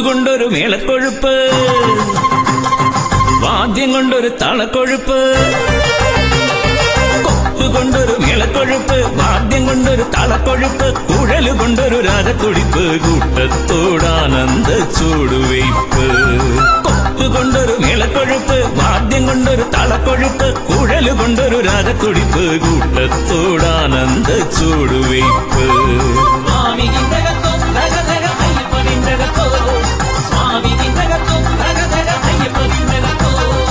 കൊണ്ടൊരു മേളക്കൊഴുപ്പ് വാദ്യം കൊണ്ടൊരു തളക്കൊഴുപ്പ് കൊപ്പ് കൊണ്ടൊരു മേളക്കൊഴുപ്പ് വാദ്യം കൊണ്ടൊരു തളക്കൊഴുപ്പ് കുഴല് കൊണ്ടൊരു രാഗത്തുടിപ്പ് കൂട്ടത്തോടാനന്ദ ചൂടുവയ്പ്പ് കൊപ്പ് കൊണ്ടൊരു മേളക്കൊഴുപ്പ് വാദ്യം കൊണ്ടൊരു തളക്കൊഴുപ്പ് കുഴല് കൊണ്ടൊരു രാഗത്തുടിപ്പ് കൂട്ടത്തോടാനന്ദ ചൂടുവയ്പ്പ് സ്വാമി നിന്തകത്തോ ധഗധഗ അയ്യപ്പ നിന്തകത്തോ സ്വാമി നിന്തകത്തോ ധഗധഗ അയ്യപ്പ നിന്തകത്തോ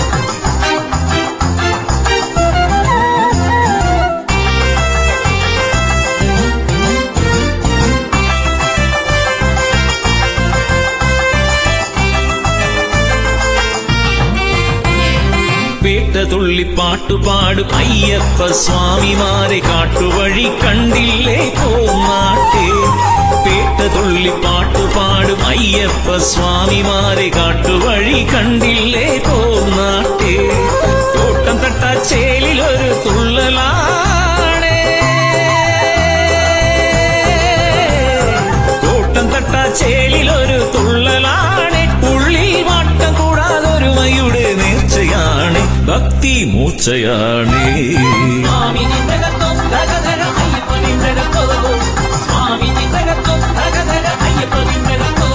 പേട്ട തുള്ളി പാട്ടുപാടും അയ്യപ്പ സ്വാമിമാരെ കാട്ടുവഴി കണ്ടില്ലേ പോന്നാട്ടെ പേട്ട തുള്ളി പാട്ടുപാടും അയ്യപ്പ സ്വാമിമാരെ കാട്ടുവഴി കണ്ടില്ലേ പോന്നാട്ടെ തോട്ടം തട്ടാച്ചേലിലൊരു തുള്ളലാണേ കൂട്ടം തട്ടാച്ചേലിലൊരു തുള്ളലാണ് ഉള്ളിൽ വാട്ടം കൂടാതൊരുമയുടെ നേർച്ചയാണ് ഭക്തി മൂർച്ചയാണ് സ്വാമി നിന്തകത്തോ ധഗധഗ അയ്യപ്പ നിന്തകത്തോ സ്വാമി നിന്തകത്തോ ധഗധഗ അയ്യപ്പ നിന്തകത്തോ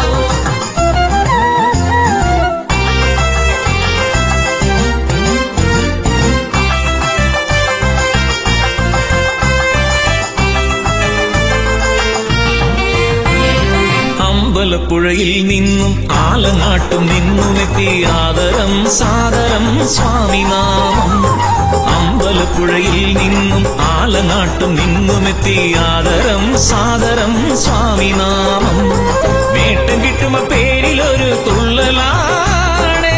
അമ്പലപ്പുഴയിൽ നിന്നും ആലനാട്ടും നിന്നുമെത്തി ആദരം സാദരം സ്വാമിനാമം അമ്പലപ്പുഴയിൽ നിന്നും ആലനാട്ടും നിന്നുമെത്തി ആദരം സാദരം സ്വാമിനാമം നേട്ടം കിട്ടുമ പേരിലൊരു തുള്ളലാണേ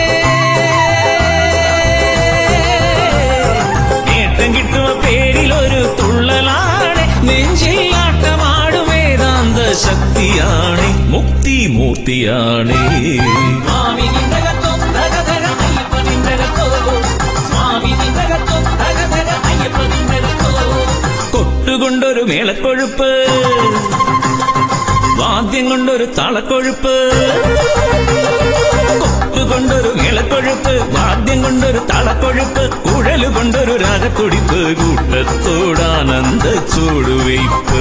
നേട്ടം കിട്ടുമ പേരിലൊരു തുള്ളലാണ് നെഞ്ചിൽ ആട്ടമാടും വേദാന്ത ശക്തിയാണ് മുക്തി മൂർത്തിയാണ് സ്വാമി നിന്തകത്തോ ധഗധഗ അയ്യപ്പ നിന്തകത്തോ സ്വാമി നിന്തകത്തോ ധഗധഗ അയ്യപ്പ നിന്തകത്തോ കൊട്ടുകൊണ്ടൊരു മേളക്കൊഴുപ്പ് വാദ്യം കൊണ്ടൊരു തളക്കൊഴുപ്പ് കൊട്ടുകൊണ്ടൊരു മേളക്കൊഴുപ്പ് വാദ്യം കൊണ്ടൊരു തളക്കൊഴുപ്പ് കുഴല് കൊണ്ടൊരു രാഗത്തുടിപ്പ് കൂട്ടത്തോടാനന്ദ ചൂടുവയ്പ്പ്